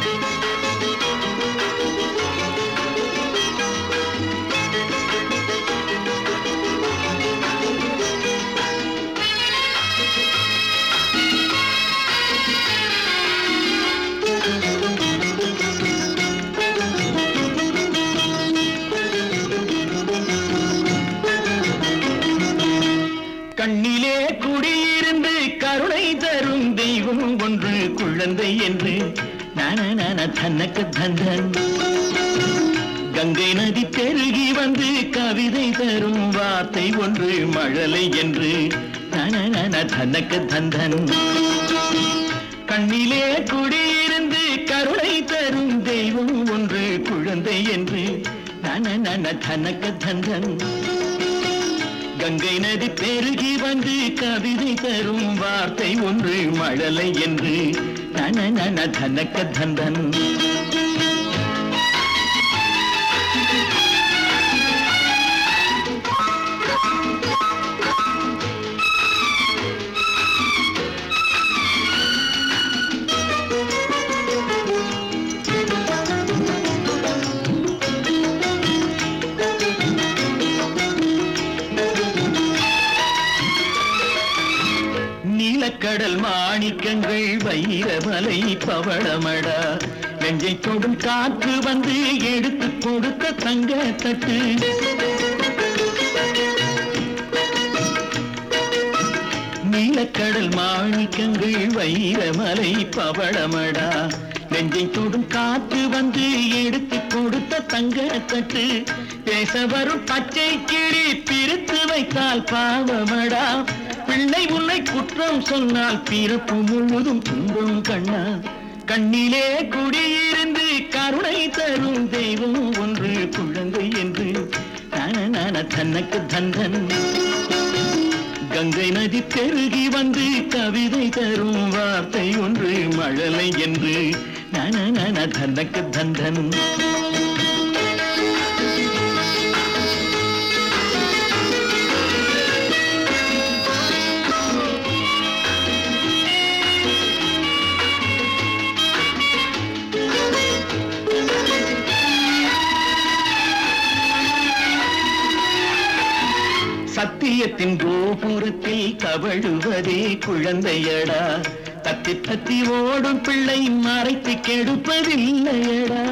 கண்ணிலே குடியிருந்து கருணை தரும் தெய்வம் ஒன்று குழந்தை என்று நான தனக்கு தந்தன் கங்கை நதி பெருகி வந்து கவிதை தரும் வார்த்தை ஒன்று மழலை என்று நான தனக்கு தந்தன் கண்ணிலே குடியிருந்து கருணை தரும் தெய்வம் ஒன்று குழந்தை என்று நான தனக்கு தந்தன் கங்கை நதி பெருகி வந்து கவிதை தரும் வார்த்தை ஒன்று மழலை என்று நன நன தனக்க தந்தன் நீலக்கடல் மாணிக்கங்கள் வைரமலை பவளமடா நெஞ்சை தொடும் காற்று வந்து எடுத்து கொடுத்த தங்க தட்டு நீலக்கடல் மாணிக்கங்கள் வைரமலை பவளமடா நெஞ்சை தொடும் காற்று வந்து எடுத்து கொடுத்த தங்க தட்டு பேச வரும் பச்சை கிளி பிரித்து வைத்தால் பாவமடா பிள்ளை உன்னை குற்றம் சொன்னால் பிறப்பு முழுவதும் துன்பம் கண்ணா கண்ணிலே குடியிருந்து கருணை தரும் தெய்வம் ஒன்று குழந்தை என்று நான நான தனக்கு தந்தன் கங்கை நதி பெருகி வந்து கவிதை தரும் வார்த்தை ஒன்று மழலை என்று நான நான தனக்கு தந்தன் சத்தியத்தின் கோபுரத்தில் தவழுவதே குழந்தையடா தத்தி தத்தி ஓடும் பிள்ளை மறைத்து கெடுப்பதில்லையடா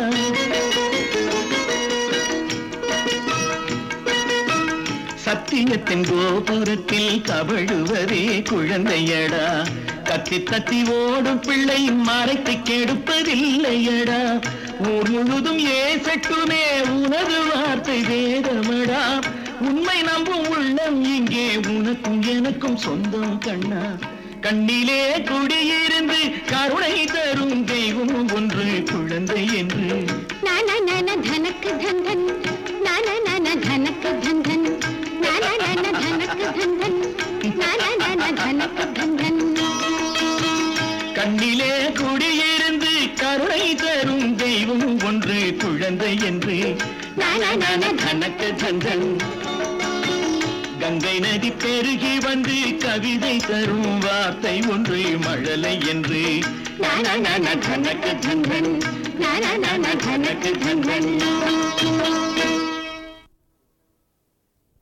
சத்தியத்தின் கோபுரத்தில் தவழுவதே குழந்தையடா தத்தி தத்தி ஓடும் பிள்ளை மறைத்து கெடுப்பதில்லையடா ஊர் முழுதும் ஏசட்டுமே உனது வார்த்தை வேதமடா உண்மை நம்பும் உள்ளம் இங்கே உனக்கும் எனக்கும் சொந்தம் கண்ணா கண்ணிலே குடியிருந்து கருணை தரும் தெய்வம் ஒன்று குழந்தை என்று நான நான தனக்கு தந்தன் நான நான தனக்கு தந்தன் நான நான தனக்கு தந்தன் நான நான தனக்கு தந்தன் கண்ணிலே குடியிருந்து கருணை தரும் தெய்வம் ஒன்று குழந்தை என்று நான நான தனக்கு தந்தன் கங்கை நதி பெருகி வந்து கவிதை தரும் வார்த்தை ஒன்று மழலை என்று நான நான தனக்கு தந்தன் நான நான தனக்கு தந்தன்